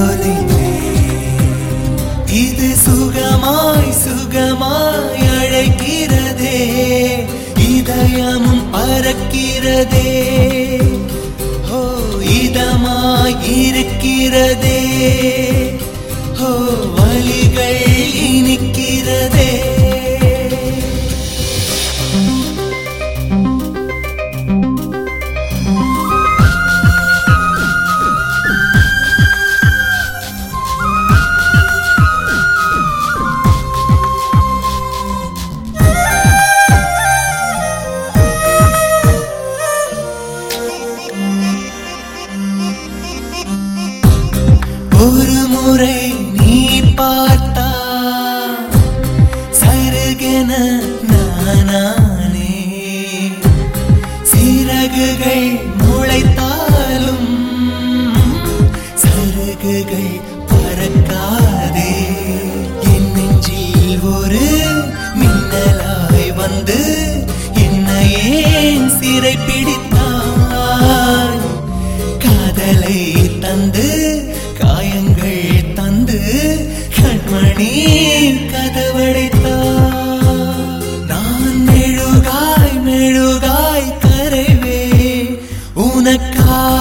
தொலைந்தேன் இது சுகமாய் சுகமாய் அழைக்கிறதே இதயமும் பறக்கிறதே ஓ இதமாய் இருக்கிறதே ஓ வலிகள் இனிக்கிறதே ஒரு முறை நீ பார்த்தா சருகென நானே சிறகுகள் முளைத்தாலும் சருகுகள் பறக்காதே என் நெஞ்சில் ஒரு மின்னலாய் வந்து என்னையே சிறை பிடித்தாய் காதலை தந்து காயங்கள் தந்து கண்மணி கதவடைத்தார் நான் மெழுகாய் மெழுகாய் கரைவே உனக்காக